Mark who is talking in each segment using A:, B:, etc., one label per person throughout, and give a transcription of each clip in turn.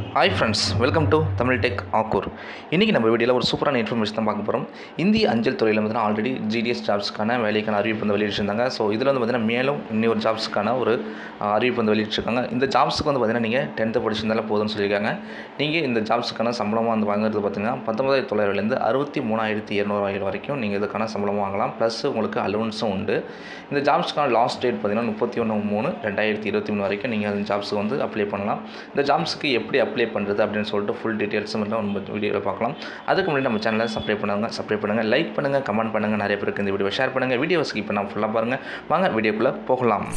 A: hi friends welcome to Tamil tech ஆக்கூர் இன்றைக்கி நம்ம வீடியோவில் ஒரு சூப்பரான இன்ஃபர்மேஷன் தான் பார்க்க போகிறோம் இந்திய அஞ்சல் துறையில் வந்து ஆல்ரெடி ஜிடிஎஸ் ஜாப்ஸ்க்கான வேலைக்கான அறிவிப்பு வந்து வெளியிட்டிருந்தாங்க ஸோ இதில் வந்து பார்த்திங்கன்னா மேலும் இன்னொரு ஜாப்ஸ்க்கான ஒரு அஹ், அறிவிப்பு வந்து வெளியிட்டிருக்காங்க இந்த ஜாப்ஸுக்கு வந்து பார்த்திங்கன்னா நீங்கள் டென்த்து படிச்சிருந்தாலும் போதும்னு சொல்லியிருக்காங்க நீங்கள் இந்த ஜாப்ஸுக்கான சம்பளமாக வந்து வாங்குறது பார்த்திங்கன்னா பத்தொம்பதாயிரத்தி தொள்ளாயிரம்லேருந்து அறுபத்தி மூணாயிரத்தி இரநூறு வரைக்கும் நீங்கள் இதுக்கான சம்பளம் வாங்கலாம் ப்ளஸ் உங்களுக்கு அலவன்ஸும் உண்டு இந்த ஜாப்ஸ்க்கான லாஸ்ட் டேட் பார்த்திங்கன்னா முப்பத்தி ஒன்று மூணு ரெண்டாயிரத்தி இருபத்தி மூணு வரைக்கும் நீங்கள் அந்த ஜாப்ஸுக்கு வந்து அப்ளை பண்ணலாம் இந்த ஜாப்ஸுக்கு எப்படி அப்ளை பண்ணுறது அப்படின்னு சொல்லிட்டு ஃபுல் டீட்டெயில்ஸும் எல்லாம் நம்ம வீடியோவில் பார்க்கலாம் அதுக்கு முன்னாடி நம்ம சேனலை சப்ஸ்கிரைப் பண்ணுங்க சப்ஸ்கிரைப் பண்ணுங்கள் லைக் பண்ணுங்கள் கமெண்ட் பண்ணுங்கள் நிறைய பேருக்கு இந்த வீடியோ ஷேர் பண்ணுங்கள் வீடியோ ஸ்கிப் பண்ணால் ஃபுல்லாக பாருங்கள் வாங்க வீடியோக்குள்ளே போகலாம்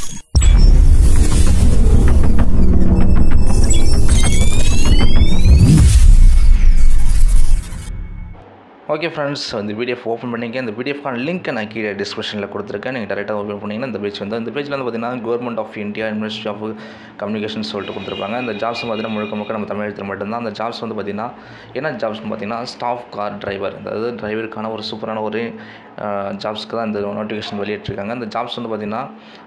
A: ஓகே ஃப்ரெண்ட்ஸ் இந்த பிடிஎஃப் ஓப்பன் பண்ணிக்க இந்த பிடிஎஃப்கான லிங்க்கை நான் கீழே டிஸ்கிரிப்ஷனில் கொடுத்துருக்கேன் நீங்கள் டேரெக்டாக ஓப்பன் பண்ணிங்கன்னா இந்த பேஜ் வந்து இந்த பேஜில் வந்து பார்த்தீங்கன்னா government of India university of communication சொல்லிட்டு கொடுத்துருப்பாங்க இந்த ஜாப்ஸ் பார்த்தீங்கன்னா முழுக்க முழுக்க நம்ம தமிழகத்தில் மட்டும்தான் அந்த ஜாப்ஸ் வந்து பார்த்திங்கன்னா என்ன ஜாப்ஸ்னு பார்த்தீங்கன்னா ஸ்டாஃப் கார் டிரைவர் அதாவது டிரைவருக்கான ஒரு சூப்பரான ஒரு ஜாப்ஸ்க்கு தான் இந்த நோட்டிஃபிகேஷன் வெளியிட்டிருக்காங்க இந்த ஜாப்ஸ் வந்து பார்த்திங்கன்னா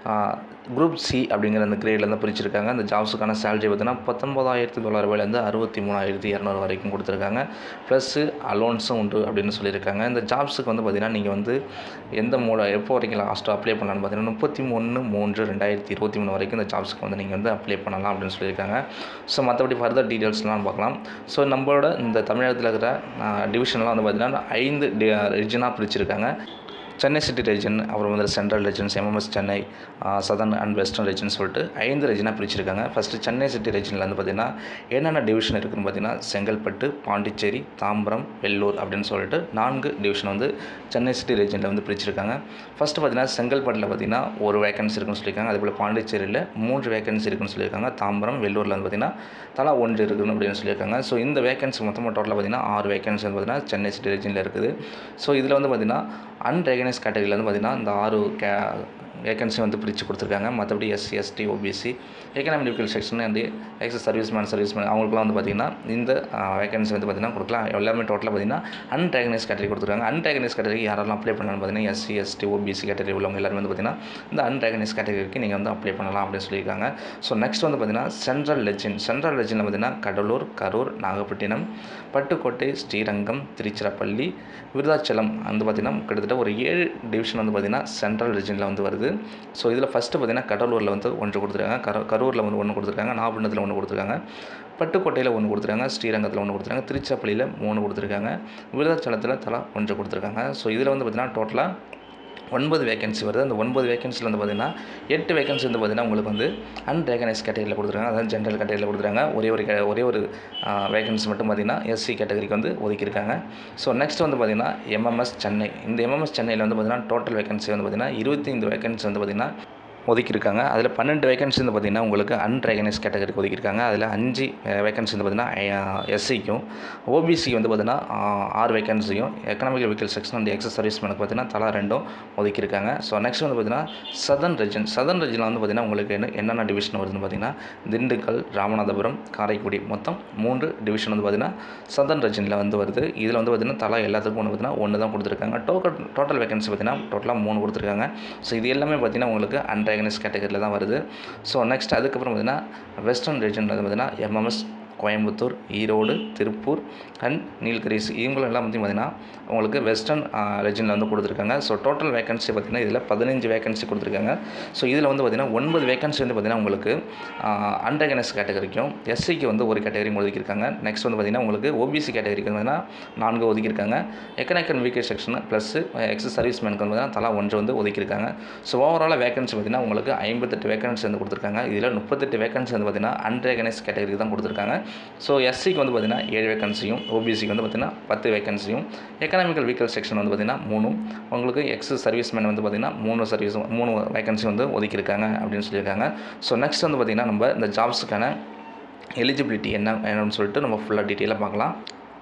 A: குரூப் சி அப்படிங்கிற அந்த கிரேட்லேருந்து பிரிச்சிருக்காங்க அந்த ஜாப்ஸுக்கான சேலரி பார்த்தீங்கன்னா பத்தொம்பதாயிரத்தி தொள்ளாயிரம் ரூபாயிலேருந்து அறுபத்தி மூணாயிரத்தி இரநூறு வரைக்கும் கொடுத்துருக்காங்க ப்ளஸ்ஸு அலோன்ஸும் உண்டு அப்படின்னு சொல்லியிருக்காங்க இந்த ஜாப்ஸுக்கு வந்து பார்த்திங்கன்னா நீங்கள் வந்து எந்த மூட எப்போ வரைக்கும் லாஸ்ட்டாக அப்ளை பண்ணலாம்னு பார்த்தீங்கன்னா முப்பத்தி ஒன்று மூன்று ரெண்டாயிரத்தி இருபத்தி மூணு வரைக்கும் இந்த ஜாப்ஸுக்கு வந்து நீங்கள் வந்து அப்ளை பண்ணலாம் அப்படின்னு சொல்லியிருக்காங்க ஸோ மற்றபடி ஃபர்தர் டீட்டெயில்ஸ்லாம் பார்க்கலாம் ஸோ நம்மளோட இந்த தமிழகத்தில் இருக்கிற டிவிஷன்லாம் வந்து பார்த்திங்கன்னா ஐந்து ரிஜனாக பிரிச்சிருக்காங்க சென்னை சிட்டி ரீஜன் அப்புறம் வந்து central regions MMS Chennai southern and western region சொல்லிட்டு ஐந்து ரீஜனாக பிரிச்சிருக்காங்க ஃபஸ்ட்டு சென்னை சிட்டி ரீஜனில் வந்து பார்த்திங்கன்னா என்னென்ன டிவிஷன் இருக்குதுன்னு பார்த்தீங்கன்னா செங்கல்பட்டு பாண்டிச்சேரி தாம்பரம் வெள்ளூர் அப்படின்னு சொல்லிட்டு நான்கு டிவிஷன் வந்து சென்னை சிட்டி ரீஜனில் வந்து பிரிச்சிருக்காங்க ஃபஸ்ட்டு பார்த்தீங்கன்னா செங்கல்பட்டில் பார்த்தீங்கன்னா ஒரு வேகன்சி இருக்குன்னு சொல்லியிருக்காங்க அதேபோல் பாண்டிச்சேரியில் மூன்று வேகன்சி இருக்குன்னு சொல்லியிருக்காங்க தாம்பரம் வெள்ளூரில் வந்து பார்த்திங்கன்னா தலா ஒன்று இருக்குன்னு அப்படின்னு சொல்லியிருக்காங்க ஸோ இந்த வேகன்சி மொத்தமாக டோட்டலாக பார்த்தீங்கன்னா ஆறு வேகன்சி வந்து பார்த்திங்கன்னா சென்னை சிட்டி ரீஜனில் இருக்குது ஸோ இதில் வந்து பார்த்திங்கன்னா அன்ரெகனைஸ் கேட்டகரியில் வந்து பார்த்திங்கன்னா இந்த ஆறு கே வேகன்சி வந்து பிரித்து கொடுத்துருக்காங்க மற்றபடி SC ST OBC economic typical section and ex service man service man அவங்களுக்குலாம் வந்து பார்த்திங்கன்னா இந்த வேகன்சி வந்து பார்த்திங்கன்னா கொடுக்கலாம் எல்லாமே டோட்டலாக பார்த்திங்கன்னா அன்ரெகனைஸ் கேட்டகரி கொடுத்துருக்காங்க அன்ரெகனைஸ் கேட்டகரி யாரெல்லாம் அப்ளை பண்ணலாம்னு பார்த்தீங்கன்னா எஸ்சி எஸ்டி ஓபிசி கேட்டகரி உள்ளவங்க எல்லாருமே வந்து பார்த்திங்கன்னா இந்த அன்ரெகனைஸ் கேட்டகரிக்கு நீங்கள் வந்து அப்ளை பண்ணலாம் அப்படின்னு சொல்லியிருக்காங்க ஸோ நெக்ஸ்ட் வந்து பார்த்திங்கன்னா சென்ட்ரல் லெஜின் சென்ட்ரல் லெஜினில் பார்த்திங்கன்னா கடலூர் கரூர் நாகப்பட்டினம் பட்டுக்கோட்டை ஸ்ரீரங்கம் திருச்சிராப்பள்ளி விருதாச்சலம் வந்து பார்த்திங்கன்னா கிட்டத்தட்ட ஒரு ஏழு டிவிஷன் வந்து பார்த்திங்கன்னா சென்ட்ரல் ரீஜனில் வந்து வருது ஸோ இதில் ஃபஸ்ட்டு பார்த்திங்கன்னா கடலூரில் வந்து ஒன்று கொடுத்துருக்காங்க கர கரூரில் வந்து ஒன்று கொடுத்துருக்காங்க நாகப்பட்டினத்தில் ஒன்று கொடுத்துருக்காங்க பட்டுக்கோட்டையில் ஒன்று கொடுத்துருக்காங்க ஸ்ரீரங்கத்தில் ஒன்று கொடுத்துருக்காங்க திருச்சிராப்பள்ளியில் மூணு கொடுத்துருக்காங்க விருதாச்சலத்தில் தலா ஒன்று கொடுத்துருக்காங்க ஸோ இதில் வந்து பார்த்திங்கன்னா டோட்டலாக ஒன்பது வேகன்சி வருது அந்த ஒன்பது வேகன்சியில் வந்து பார்த்திங்கன்னா எட்டு வேகன்சி வந்து பார்த்திங்கன்னா உங்களுக்கு வந்து அன்ரெகனைஸ் கேட்டகரியில் கொடுத்துருக்காங்க அதாவது ஜென்ரல் கேட்டகரியில் கொடுத்துருக்காங்க ஒரே ஒரு கே- ஒரே ஒரு வேகன்சி மட்டும் பார்த்திங்கன்னா எஸ்சி கேட்டகரிக்கு வந்து ஒதுக்கியிருக்காங்க ஸோ நெக்ஸ்ட் வந்து பார்த்திங்கன்னா எம்எம்எஸ் சென்னை இந்த எம்எம்எஸ் சென்னையில் வந்து பார்த்திங்கன்னா டோட்டல் வேகன்சி வந்து பார்த்திங்கன்னா இருபத்தைந்து வேகன்சி வந்து பார்த்திங்கன்னா ஒதுக்கியிருக்காங்க அதில் பன்னெண்டு வேகன்சி வந்து பார்த்திங்கன்னா உங்களுக்கு அன்ரெகனைஸ் கேட்டகரிக்கு ஒதுக்கியிருக்காங்க அதில் அஞ்சு வேகன்சி வந்து பார்த்திங்கன்னா எஸ்சிக்கும் ஓபிசிக்கு வந்து பார்த்திங்கன்னா ஆஹ், ஆறு வேகன்சியும் economic vehicle section and ex service மேனுக்கு பார்த்திங்கன்னா தலா ரெண்டும் ஒதுக்கியிருக்காங்க ஸோ நெக்ஸ்ட் வந்து பார்த்திங்கன்னா சதர்ன் ரீஜன் சதர்ன் ரீஜனில் வந்து பார்த்திங்கன்னா உங்களுக்கு என்ன என்னென்ன டிவிஷன் வருதுன்னு பார்த்திங்கன்னா திண்டுக்கல் ராமநாதபுரம் காரைக்குடி மொத்தம் மூன்று டிவிஷன் வந்து பார்த்திங்கன்னா சதர்ன் ரீஜனில் வந்து வருது இதில் வந்து பார்த்திங்கன்னா தலா எல்லாத்துக்கும் ஒன்று பார்த்திங்கன்னா ஒன்று தான் கொடுத்துருக்காங்க டோக்கல் டோட்டல் வேகன்சி பார்த்திங்கன்னா டோட்டலாக மூணு கொடுத்துருக்காங்க ஸோ இது எல்லாமே பார்த்திங்கன்னா உங்களுக்கு அன்ரெகனைஸ் கேட்டகரியில் தான் வருது ஸோ நெக்ஸ்ட் அதுக்கப்புறம் பார்த்திங்கன்னா வெஸ்டர்ன் ரீஜன் வந்து பார்த்திங்கன்னா எம்எம்எஸ் கோயம்புத்தூர் ஈரோடு திருப்பூர் அண்ட் நீலகிரிஸ் இவங்களும் எல்லாம் வந்து பார்த்திங்கன்னா உங்களுக்கு வெஸ்டர்ன் ரெஜினில் வந்து கொடுத்துருக்காங்க ஸோ டோட்டல் வேகன்சி பார்த்திங்கன்னா இதில் பதினஞ்சு வேகன்சி கொடுத்துருக்காங்க ஸோ இதில் வந்து பார்த்திங்கன்னா ஒன்பது வேகன்சி வந்து பார்த்திங்கன்னா உங்களுக்கு அன்ரெகனைஸ் கேட்டகரிக்கும் எஸ்சிக்கு வந்து ஒரு கேட்டகரி ஒதுக்கியிருக்காங்க நெக்ஸ்ட் வந்து பார்த்திங்கன்னா உங்களுக்கு ஓபிசி கேட்டகரிக்கு வந்து பார்த்திங்கன்னா நான்கு ஒதுக்கியிருக்காங்க economic weaker section plus ex service மேனுக்கு வந்து பார்த்திங்கன்னா தலா ஒன்று வந்து ஒதுக்கியிருக்காங்க ஸோ ஓவராலாக வேகன்சி பார்த்திங்கன்னா உங்களுக்கு ஐம்பத்தெட்டு வேகன்சி வந்து கொடுத்துருக்காங்க இதில் முப்பத்தெட்டு வேகன்சி வந்து பார்த்திங்கன்னா அன்ரெகனைஸ் கேட்டகரிக்கு தான் கொடுத்துருக்காங்க ஸோ எஸ்சிக்கு வந்து பார்த்திங்கன்னா ஏழு வேகன்சியும் ஓபிசிக்கு வந்து பார்த்திங்கன்னா பத்து வேகன்சியும் எக்கனாமிக்கல் வீக்கல் செக்ஷன் வந்து பார்த்திங்கன்னா மூணும் உங்களுக்கு எக்ஸ் சர்வீஸ் மேன் வந்து பார்த்திங்கன்னா மூணு சர்வீஸ் மூணு வேகன்சி வந்து ஒதுக்கியிருக்காங்க அப்படின்னு சொல்லியிருக்காங்க ஸோ நெக்ஸ்ட் வந்து பார்த்திங்கன்னா நம்ம இந்த ஜாப்ஸுக்கான எலிஜிபிலிட்டி என்ன என்னன்னு சொல்லிட்டு நம்ம ஃபுல்லாக டீட்டெயிலாக பார்க்கலாம்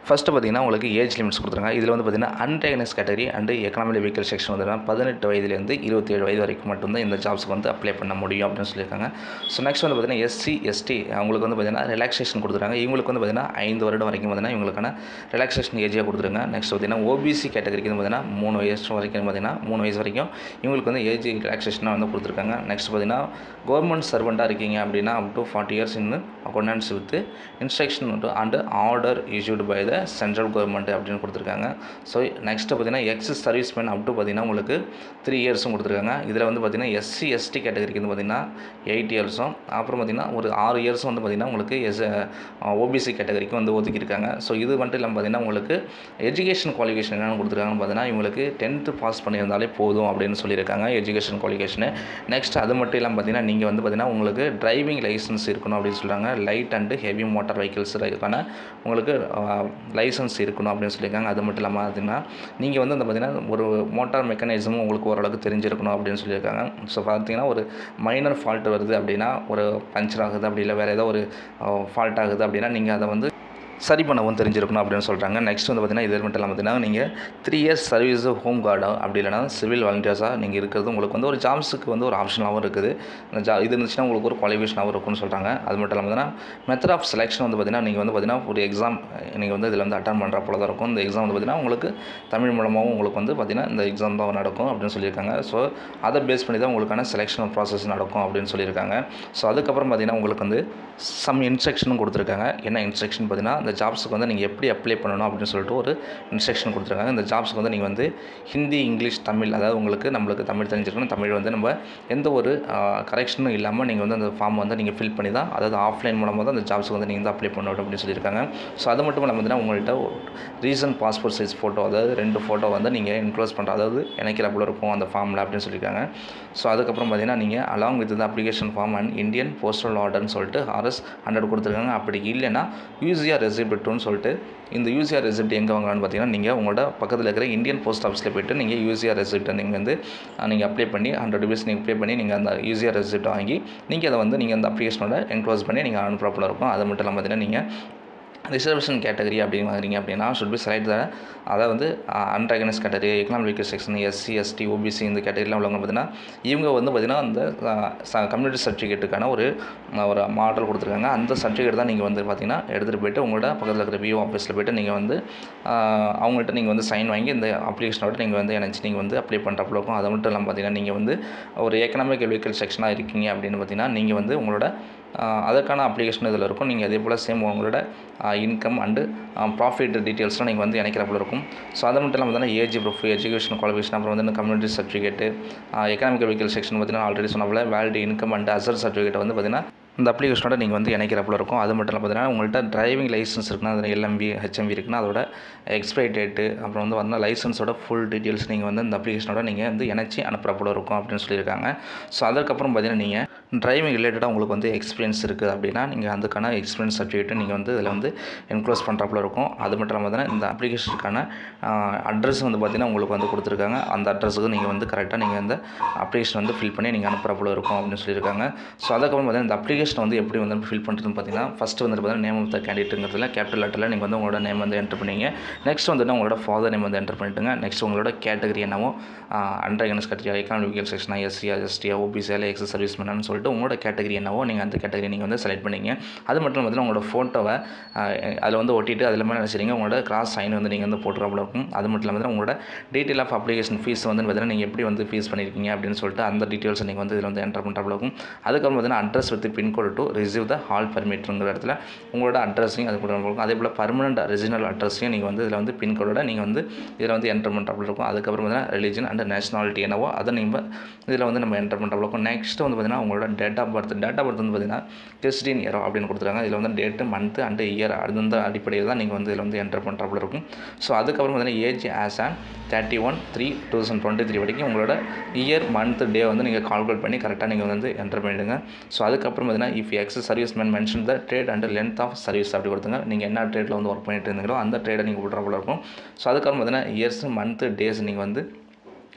A: ஃபஸ்ட்டு பார்த்தீங்கன்னா உங்களுக்கு ஏஜ் லிமிட்ஸ் கொடுத்துருக்காங்க இதில் வந்து பார்த்தீங்கன்னா அன்டெக்னஸ் category and economic vehicle section வந்து பதினெட்டு வயதுலேருந்து இருபத்தேழு வயது வரைக்கும் மட்டும்தான் இந்த ஜாப்ஸ்க்கு வந்து அப்ளை பண்ண முடியும் அப்படின்னு சொல்லியிருக்காங்க ஸோ நெக்ஸ்ட் வந்து பார்த்தீங்கன்னா எஸ்சி எஸ்டி அவங்களுக்கு வந்து பார்த்தீங்கன்னா ரிலாக்ஸேஷன் கொடுத்துருக்காங்க இவங்களுக்கு வந்து பார்த்தீங்கன்னா ஐந்து வருடம் வரைக்கும் பார்த்தீங்கன்னா இவங்களுக்கான ரிலாக்ஸேஷன் ஏஜாக கொடுத்துருங்க நெக்ஸ்ட் பார்த்தீங்கன்னா ஓபிசி கேட்டகரிக்கு வந்து பார்த்தீங்கன்னா மூணு வயசு வரைக்கும் பார்த்தீங்கன்னா மூணு வயசு வரைக்கும் இவங்களுக்கு வந்து ஏஜ் ரிலாக்ஸேஷனாக வந்து கொடுத்துருக்காங்க நெக்ஸ்ட் பார்த்தீங்கன்னா கவர்மெண்ட் சர்வெண்ட்டாக இருக்கீங்க அப்படின்னா up to forty years in accordance with instruction and order issued by the central government அப்படின்னு கொடுத்துருக்காங்க ஸோ நெக்ஸ்ட்டு பார்த்தீங்கன்னா எக்ஸ் சர்வீஸ்மேன் அப் டு பார்த்தீங்கன்னா உங்களுக்கு த்ரீ இயர்ஸும் கொடுத்துருக்காங்க இதில் வந்து பார்த்தீங்கன்னா எஸ்சி எஸ்டி கேட்டகரிக்கு வந்து பார்த்தீங்கன்னா எயிட் இயர்ஸும் அப்புறம் பார்த்தீங்கன்னா ஒரு ஆறு இயர்ஸும் வந்து பார்த்தீங்கன்னா உங்களுக்கு எஸ் ஓபிசி கேட்டகரிக்கு வந்து ஒதுக்கியிருக்காங்க ஸோ இது மட்டும் இல்லாமல் பார்த்தீங்கன்னா உங்களுக்கு எஜுகேஷன் குவாலிஃபிகேஷன் என்னென்னு கொடுத்துருக்காங்கன்னு பார்த்தீங்கன்னா இவங்களுக்கு டென்த்து பாஸ் பண்ணியிருந்தாலே போதும் அப்படின்னு சொல்லியிருக்காங்க எஜுகேஷன் குவாலிஃபிகேஷனு நெக்ஸ்ட் அது மட்டும் இல்லாமல் பார்த்தீங்கன்னா நீங்கள் வந்து பார்த்தீங்கன்னா உங்களுக்கு டிரைவிங் லைசன்ஸ் இருக்கணும் அப்படின்னு சொல்கிறாங்க light and heavy motor vehicles இதுக்கான உங்களுக்கு லைசன்ஸ் இருக்கணும் அப்படின்னு சொல்லியிருக்காங்க அது மட்டும் இல்லாமல் பார்த்தீங்கன்னா நீங்கள் வந்து அந்த பார்த்தீங்கன்னா ஒரு மோட்டார் மெக்கானிசமும் உங்களுக்கு ஓரளவுக்கு தெரிஞ்சிருக்கணும் அப்படின்னு சொல்லியிருக்காங்க ஸோ பார்த்தீங்கன்னா ஒரு மைனர் ஃபால்ட் வருது அப்படின்னா ஒரு பஞ்சர் ஆகுது அப்படி இல்லை வேறு ஏதோ ஒரு ஃபால்ட் ஆகுது அப்படின்னா நீங்கள் அதை வந்து சரி பண்ணவும் தெரிஞ்சிருக்கணும் அப்படின்னு சொல்கிறாங்க நெக்ஸ்ட் வந்து பார்த்தீங்கன்னா இது மட்டும் இல்லாமல் பார்த்தீங்கன்னா நீங்கள் த்ரீ இயர்ஸ் சர்வீஸ் ஹோம் கார்டோ அப்படி இல்லைனா சிவில் வாலண்டியர்ஸாக நீங்கள் இருக்கிறது உங்களுக்கு வந்து ஒரு ஜாப்ஸுக்கு வந்து ஒரு ஆப்ஷனாகவும் இருக்குது இந்த ஜா இது இருந்துச்சுன்னா உங்களுக்கு ஒரு குவாலிஃபிகேஷனாகவும் இருக்கும்னு சொல்கிறாங்க அது மட்டும் இல்லாமல் பார்த்தீங்கன்னா மெத்தட் ஆஃப் செலெக்ஷன் வந்து பார்த்தீங்கன்னா நீங்கள் வந்து பார்த்தீங்கன்னா ஒரு எக்ஸாம் நீங்கள் வந்து இதில் வந்து அட்டன் பண்ணுற போல தான் இருக்கும் இந்த எக்ஸாம் வந்து பார்த்தீங்கன்னா உங்களுக்கு தமிழ் மூலமாகவும் உங்களுக்கு வந்து பார்த்தீங்கன்னா இந்த எக்ஸாம் தான் நடக்கும் அப்படின்னு சொல்லியிருக்காங்க ஸோ அதை பேஸ் பண்ணி தான் உங்களுக்கான செலெக்ஷன் ப்ராசஸ் நடக்கும் அப்படின்னு சொல்லியிருக்காங்க ஸோ அதுக்கப்புறம் பார்த்தீங்கன்னா உங்களுக்கு வந்து சம் இன்ஸ்ட்ரக்ஷனும் கொடுத்துருக்காங்க என்ன இன்ஸ்ட்ரக்ஷன் பார்த்தீங்கன்னா இந்த ஜாப்ஸுக்கு வந்து நீங்கள் எப்படி அப்ளை பண்ணணும் அப்படின்னு சொல்லிட்டு ஒரு இன்ஸ்ட்ரக்ஷன் கொடுத்துருக்காங்க இந்த ஜாப்ஸுக்கு வந்து நீங்கள் வந்து ஹிந்தி இங்கிலீஷ் தமிழ் அதாவது உங்களுக்கு நம்மளுக்கு தமிழ் தெரிஞ்சிருக்கணும் தமிழ் வந்து நம்ம எந்த ஒரு கரெக்ஷனும் இல்லாமல் நீங்கள் வந்து அந்த ஃபார்ம் வந்து நீங்கள் ஃபில் பண்ணி தான் அதாவது ஆஃப்லைன் மூலமாக தான் அந்த ஜாப்ஸுக்கு வந்து நீங்கள் வந்து அப்ளை பண்ணணும் அப்படின்னு சொல்லியிருக்காங்க ஸோ அது மட்டும் இல்லாமல் பார்த்தீங்கன்னா உங்கள்கிட்ட ரீசன்ட் பாஸ்போர்ட் சைஸ் ஃபோட்டோ அதாவது ரெண்டு ஃபோட்டோ வந்து நீங்கள் இன்க்ளோஸ் பண்ணுற அதாவது இணைக்கிறப்பல இருக்கும் அந்த ஃபார்மில் அப்படின்னு சொல்லியிருக்காங்க ஸோ அதுக்கப்புறம் பார்த்தீங்கன்னா நீங்கள் along with the application form and Indian postal ஆர்டர்னு சொல்லிட்டு ஆர்எஸ் ஹண்ட்ரட் கொடுத்துருக்காங்க அப்படி இல்லைன்னா யூசிஆர் ரெசிப்ட்னு சொல்லிட்டு இந்த யூசிஆர் ரெசிப்ட் எங்கே வாங்கலாம்னு பார்த்தீங்கன்னா நீங்கள் உங்களோட பக்கத்தில் இருக்கிற இந்தியன் போஸ்ட் ஆஃபீஸில் போய்ட்டு நீங்கள் யூசிஆர் ரெசிப்ட்டை நீங்கள் வந்து நீங்கள் அப்ளை பண்ணி ஹண்ட்ரட் ருபீஸ் நீங்கள் ப்ளே பண்ணி நீங்கள் அந்த யூசிஆர் ரெசிப்ட் வாங்கி நீங்கள் அதை வந்து நீங்கள் அந்த அப்ளிகேஷனோட என்க்ளோஸ் பண்ணி நீங்கள் அனுப்புறப்பல இருக்கும் அது மட்டும் இல்லாமல் பார்த்தீங்கன்னா நீங்கள் ரிசர்வேஷன் கேட்டகரி அப்படின்னு வாங்குறீங்க அப்படின்னா ஷுட் பி செலக்ட் த அதாவது வந்து unrecognise category economic vehicle section SC ST OBC இந்த கேட்டகரிலாம் உள்ளவங்க பார்த்தீங்கன்னா இவங்க வந்து பார்த்திங்கன்னா அந்த கம்யூனிட்டி சர்டிஃபிகேட்டுக்கான ஒரு ஒரு மாடல் கொடுத்துருக்காங்க அந்த சர்டிஃபிகேட் தான் நீங்கள் வந்து பார்த்திங்கன்னா எடுத்துகிட்டு போயிட்டு உங்களோட பக்கத்தில் இருக்கிற விஓ ஆஃபீஸில் போய்ட்டு நீங்கள் வந்து அவங்கள்ட்ட நீங்கள் வந்து சைன் வாங்கி இந்த அப்ளிகேஷனோட நீங்கள் வந்து இணைச்சி நீங்கள் வந்து அப்ளை பண்ணுறப்பல இருக்கும் அது மட்டும் இல்லாமல் பார்த்தீங்கன்னா நீங்கள் வந்து ஒரு எக்கனாமிக் வெஹிக்கல் செக்ஷனாக இருக்கீங்க அப்படின்னு பார்த்தீங்கன்னா நீங்கள் வந்து உங்களோட அதற்கான அப்ளிகேஷன் இதில் இருக்கும் நீங்கள் அதே போல் சேம் உங்களோட இன்கம் அண்டு ப்ராஃபிட் டீட்டெயில்ஸ்லாம் நீங்கள் வந்து இணைக்கிறப்பல இருக்கும் ஸோ அது மட்டும் இல்லாமல் பார்த்தீங்கன்னா ஏஜ் ப்ரூஃப் எஜுகேஷன் குவாலிஃபிகேஷன் அப்புறம் வந்து community certificate economic vehicle section பார்த்தீங்கன்னா ஆல்ரெடி சொன்னப்பல valid income and asset certificate வந்து பார்த்தீங்கன்னா இந்த அப்ளிகேஷனோட நீங்கள் வந்து இணைக்கிறப்பல இருக்கும் அது மட்டும் இல்லாமல் பார்த்தீங்கன்னா உங்கள்கிட்ட டிரைவிங் லைசன்ஸ் இருக்குன்னா அதில் எல்எம்பி ஹெச்எம்பி இருக்குன்னா அதோட எக்ஸ்பைரி டேட்டு அப்புறம் வந்து பார்த்தீங்கன்னா லைசன்ஸோட ஃபுல் டீட்டெயில்ஸ் நீங்கள் வந்து இந்த அப்ளிகேஷனோட நீங்கள் வந்து இணைச்சி அனுப்புறப்பல இருக்கும் அப்படின்னு சொல்லியிருக்காங்க ஸோ அதுக்கப்புறம் பார்த்தீங்கன்னா நீங்கள் டிரைவிங் ரிலேட்டடாக உங்களுக்கு வந்து எக்ஸ்பீரியன்ஸ் இருக்குது அப்படின்னா நீங்கள் அதுக்கான எக்ஸ்பீரியன்ஸ் சர்டிஃபிகேட்டை நீங்கள் வந்து இதில் வந்து என்க்ளோஸ் பண்ணுறப்பல இருக்கும் அது மட்டும் இல்லாமல் பார்த்தீங்கன்னா இந்த அப்ளிகேஷனுக்கான அட்ரஸ் வந்து பார்த்தீங்கன்னா உங்களுக்கு வந்து கொடுத்துருக்காங்க அந்த அட்ரஸுக்கு நீங்கள் வந்து கரெக்டாக நீங்கள் இந்த அப்ளிகேஷன் வந்து ஃபில் பண்ணி நீங்கள் அனுப்புறப்பல இருக்கும் அப்படின்னு சொல்லியிருக்காங்க ஸோ அதுக்கப்புறம் பார்த்தீங்கன்னா இந்த அப்ளிகேஷன் வந்து எப்படி வந்து ஃபில் பண்ணுறதுன்னு பார்த்தீங்கன்னா ஃபஸ்ட்டு வந்து பார்த்தீங்கன்னா நேம் ஆஃப் த கேண்டிடேட்டுங்கிறதுல கேபிட்டல் லெட்டரில் நீங்கள் வந்து உங்களோட நேம் வந்து என்டர் பண்ணீங்க நெக்ஸ்ட் வந்துட்டு உங்களோட ஃபாதர் நேம் வந்து என்டர் பண்ணிட்டுங்க நெக்ஸ்ட் உங்களோட கேட்டகரி என்னவோ அண்டர்கனஸ் கட்டியா எக்கனாமிக்கல் செக்ஷனா எஸ்சியா எஸ்டியா ஓபிசியா எக்ஸஸ் சர்வீஸ் மேனு சொல்லிட்டு உங்களோட கேட்டகரி என்னவோ நீங்கள் அந்த கேட்டகரி நீங்கள் வந்து செலக்ட் பண்ணிங்க அது மட்டும் பார்த்தீங்கன்னா உங்களோட ஃபோட்டோவை அதில் வந்து ஒட்டிட்டு அதில் மேலே நினச்சிங்க உங்களோட கிராஸ் சைன் வந்து நீங்கள் வந்து போட்டுறப்பல இருக்கும் அது மட்டும் இல்லாமல் உங்களோட டீட்டெயில் ஆஃப் அப்ளிகேஷன் ஃபீஸ் வந்து பார்த்தீங்கன்னா நீங்கள் எப்படி வந்து ஃபீஸ் பண்ணியிருக்கீங்க அப்படின்னு சொல்லிட்டு அந்த டீட்டெயில்ஸ் நீங்கள் வந்து இதில் வந்து என்டர் பண்ணுறப்பல இருக்கும் அதுக்கப்புறம் பார்த்தீங்கன்னா address with pincode to receive the hall பர்மிட்ங்கிற இடத்துல உங்களோட அட்ரஸையும் அது கூட இருக்கும் அதே போல் பர்மனெண்ட் ஒரிஜினல் அட்ரஸையும் நீங்கள் வந்து இதில் வந்து பின்கோடோட நீங்கள் வந்து இதில் வந்து என்டர் பண்ணுறப்பல இருக்கும் அதுக்கப்புறம் பார்த்தீங்கன்னா ரிலீஜன் அண்ட் நேஷனாலிட்டி என்னவோ அதை நீங்கள் இதில் வந்து நம்ம என்டர் பண்ணுறப்பல இருக்கும் நெக்ஸ்ட் வந்து பார்த்தீங்கன்னா உங்களோட date of birth date of birth வந்து பார்த்தீங்கன்னா கிறிஸ்டின் இயர் அப்படின்னு கொடுத்துருக்காங்க இதில் வந்து டேட்டு மந்த்து அண்டு இயர் அந்த அடிப்படையில் தான் நீங்கள் வந்து இதில் வந்து என்டர் பண்ணுறப்பல இருக்கும் ஸோ அதுக்கப்புறம் பார்த்தீங்கன்னா age as and thirty one three two thousand twenty three வரைக்கும் உங்களோட இயர் மந்த் டே வந்து நீங்கள் கால்குலேட் பண்ணி கரெக்டாக நீங்கள் வந்து என்டர் பண்ணிவிடுங்க ஸோ அதுக்கப்புறம் பார்த்தீங்கன்னா if ex service man mention the trade and length of service அப்படி கொடுத்துங்க நீங்கள் என்ன ட்ரேட்டில் வந்து ஒர்க் பண்ணிட்டு இருந்தீங்களோ அந்த ட்ரேடை நீங்கள் விட்ற போல இருக்கும் ஸோ அதுக்கப்புறம் பார்த்தீங்கன்னா இயர்ஸ் மந்த்து டேஸ் நீங்கள் வந்து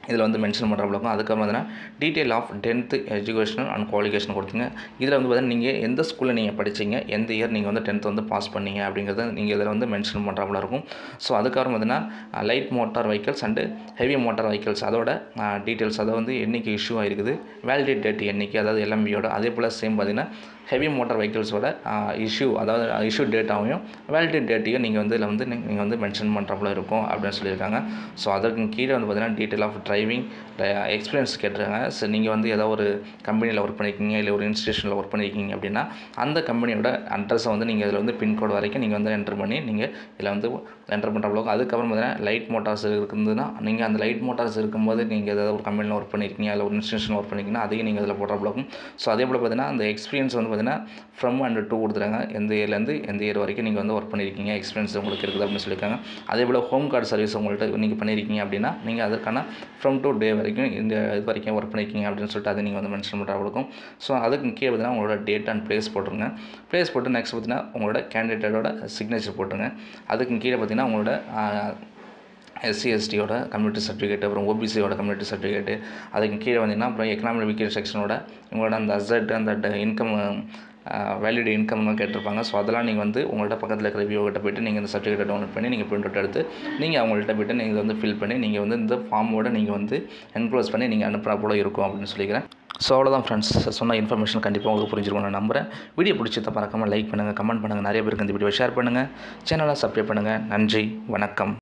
A: இதில் வந்து மென்ஷன் பண்ணுற இருக்கும் அதுக்கப்புறம் பார்த்தீங்கன்னா detail of tenth educational and qualification கொடுத்துங்க இதில் வந்து பார்த்தீங்கன்னா நீங்கள் எந்த ஸ்கூலில் நீங்கள் படிச்சீங்க எந்த இயர் நீங்கள் வந்து டென்த் வந்து பாஸ் பண்ணீங்க அப்படிங்கிறத நீங்கள் இதில் வந்து மென்ஷன் பண்ணுறாப்புல இருக்கும் ஸோ அதுக்கப்புறம் பார்த்தீங்கன்னா light motor vehicles and heavy motor vehicles அதோட டீட்டெயில்ஸ் அதை வந்து என்னைக்கு இஷ்யூ ஆயிருக்குது வேலிடேட் டேட் என்னைக்கு அதாவது எல்எம்பியோட அதே போல் சேம் பார்த்தீங்கன்னா ஹெவி மோட்டார் வெஹிக்கிள்ஸோட இஷ்யூ அதாவது இஷ்யூ டேட்டாவையும் வேலிடேட் டேட்டையும் நீங்கள் வந்து இதில் வந்து நீங்கள் வந்து மென்ஷன் பண்ணுறப்பல இருக்கும் அப்படின்னு சொல்லியிருக்காங்க ஸோ அதற்கு கீழே வந்து பார்த்தீங்கன்னா டீட்டெயில் ஆஃப் டிரைவிங் எக்ஸ்பீரியன்ஸ் கேட்டிருக்காங்க ஸோ நீங்கள் வந்து ஏதோ ஒரு கம்பெனியில் ஒர்க் பண்ணியிருக்கீங்க இல்லை ஒரு இன்ஸ்டியூஷனில் ஒர்க் பண்ணியிருக்கீங்க அப்படின்னா அந்த கம்பெனியோட அட்ரஸை வந்து நீங்கள் இதில் வந்து பின்கோடு வரைக்கும் நீங்கள் வந்து என்டர் பண்ணி நீங்கள் இதில் வந்து என்டர் பண்ணுறப்பல அதுக்கப்புறம் பார்த்தீங்கன்னா லைட் மோட்டார்ஸ் இருக்குதுன்னா நீங்கள் அந்த லைட் மோட்டார்ஸ் இருக்கும்போது நீங்கள் ஏதாவது ஒரு கம்பெனியில் ஒர்க் பண்ணியிருக்கீங்க இல்லை ஒரு இன்ஸ்டியூஷன் ஒர்க் பண்ணியிருக்கீங்கன்னா அதையும் நீங்கள் இதில் போடுறப்பல இருக்கும் ஸோ அதே போல் பார்த்தீங்கன்னா அந்த எக்ஸ்பீரியன்ஸ் வந்து பார்த்தீங்கன்னா ஃப்ரம் அண்ட் டூ கொடுத்துருக்காங்க எந்த இயர்லேருந்து எந்த இயர் வரைக்கும் நீங்கள் வந்து ஒர்க் பண்ணியிருக்கீங்க எக்ஸ்பீரியன்ஸ் உங்களுக்கு இருக்குது அப்படின்னு சொல்லியிருக்காங்க அதே போல் ஹோம் கார்டு சர்வீஸ் உங்கள்கிட்ட நீங்கள் பண்ணியிருக்கீங்க அப்படின்னா நீங்கள் அதற்கான ஃப்ரம் டு டே வரைக்கும் இந்த இது வரைக்கும் ஒர்க் பண்ணியிருக்கீங்க அப்படின்னு சொல்லிட்டு அதை நீங்கள் வந்து மென்ஷன் பண்ணுறா இருக்கும் ஸோ அதுக்கு கீழே பார்த்தீங்கன்னா உங்களோட டேட் அண்ட் ப்ளேஸ் போட்டுருங்க ப்ளேஸ் போட்டு நெக்ஸ்ட் பார்த்தீங்கன்னா உங்களோட கேண்டிடேட்டோட சிக்னேச்சர் போட்டுருங்க அதுக்கு கீழே பார்த்தீங்கன்னா உங்களோட எஸ்சி எஸ்டியோட கம்யூனிட்டி சர்டிஃபிகேட் அப்புறம் ஓபிசியோட கம்யூனிட்டி சர்டிஃபிகேட்டு அதுக்கு கீழே வந்தீங்கன்னா அப்புறம் எக்கனாமிக் வீக்கர் செக்ஷனோட உங்களோட அந்த அசட் அந்த இன்கம் வேலிட் இன்கம்லாம் கேட்டிருப்பாங்க ஸோ அதெல்லாம் நீங்கள் வந்து உங்கள்கிட்ட பக்கத்தில் இருக்கிற வியூ கிட்ட போய்ட்டு நீங்கள் இந்த சர்டிஃபிகேட் டவுன்லோட் பண்ணி நீங்கள் பிரிண்ட் அவுட் எடுத்து நீங்கள் அவங்கள்ட்ட போய்ட்டு நீங்கள் வந்து ஃபில் பண்ணி நீங்கள் வந்து இந்த ஃபார்மோட நீங்கள் வந்து என்க்ளோஸ் பண்ணி நீங்கள் அனுப்புகிறா போல இருக்கும் அப்படின்னு சொல்லிக்கிறேன் ஸோ அவ்வளோதான் ஃப்ரெண்ட்ஸ் சொன்ன இன்ஃபர்மேஷன் கண்டிப்பாக உங்களுக்கு புரிஞ்சிருக்கும் நான் நம்புறேன் வீடியோ பிடிச்சதை மறக்காமல் லைக் பண்ணுங்கள் கமெண்ட் பண்ணுங்கள் நிறைய பேருக்கு இந்த வீடியோ ஷேர் பண்ணுங்கள் சேனலை சப்ஸ்கிரைப் பண்ணுங்கள் நன்றி வணக்கம்